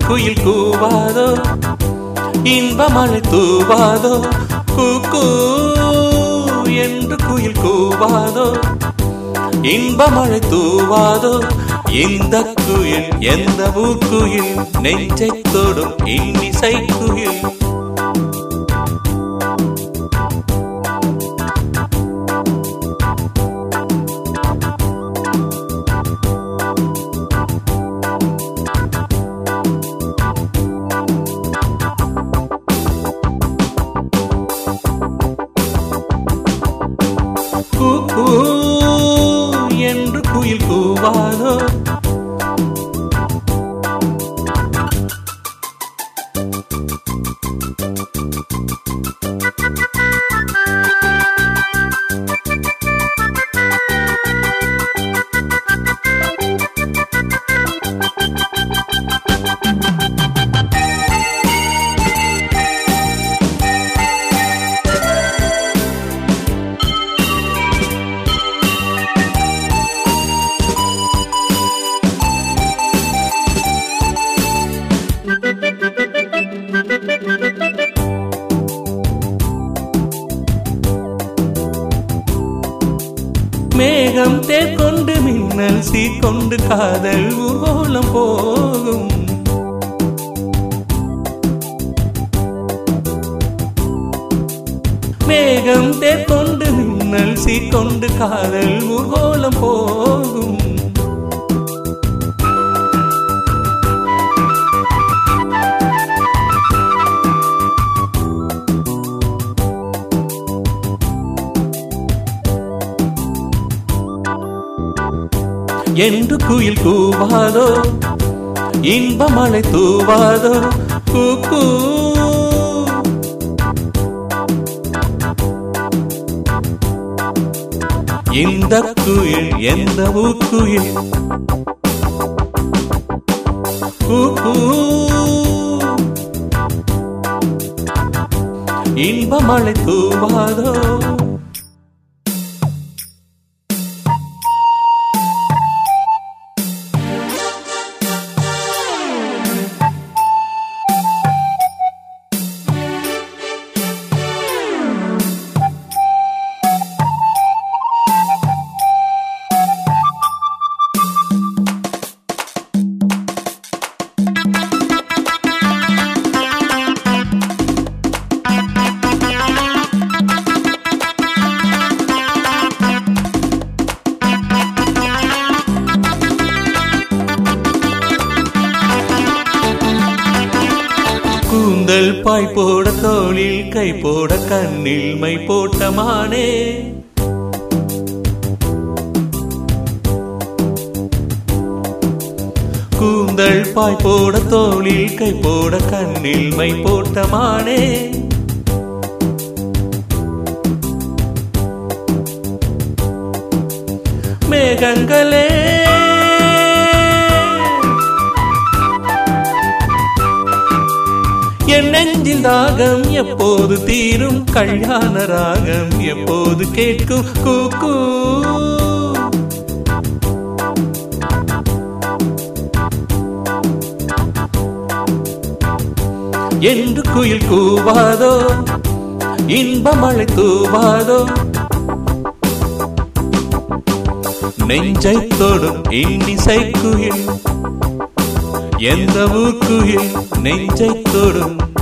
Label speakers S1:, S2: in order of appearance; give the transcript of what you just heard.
S1: குயில் கூவாதோ இன்ப மழை தூவாதோ கூ என்று குயில் கூவாதோ இன்ப மழை தூவாதோ இந்த குயில் எந்த ஊக்குயில் நெஞ்சை தொடும் இன்னிசை குயில் கூ கூ என்று குயில் கூவாதோ மேகம் தேர் கொண்டு மின்னல் சீர்கொண்டு காதல் ஊர்வலம் போகும் மேகம் தேர் கொண்டு மின்னல் சீர்கொண்டு காதல் ஊர்வலம் போகும் என்று குயில் கூவாதோ இன்ப மழை தூவாதோ கூ கூ. இந்த குயில் எந்த ஊக்குயில் கூ கூ. இன்ப மழை தூவாதோ கூந்தல் பாய் போட தோளில் கை போட கண்ணில் மை போட்ட மானே கூந்தல் பாய் போட தோளில் கை போட கண்ணில் மை போட்ட மானே மேகங்களே என் நெஞ்சில் தாகம் எப்போது தீரும் கல்யாண ராகம் எப்போது கேட்கும் கூ கூ. என்று குயில் கூவாதோ இன்ப மழை தூவாதோ நெஞ்சை தொடும் இன்னிசை குயில் எந்த ஊக்குயில் நெஞ்சை தொடும்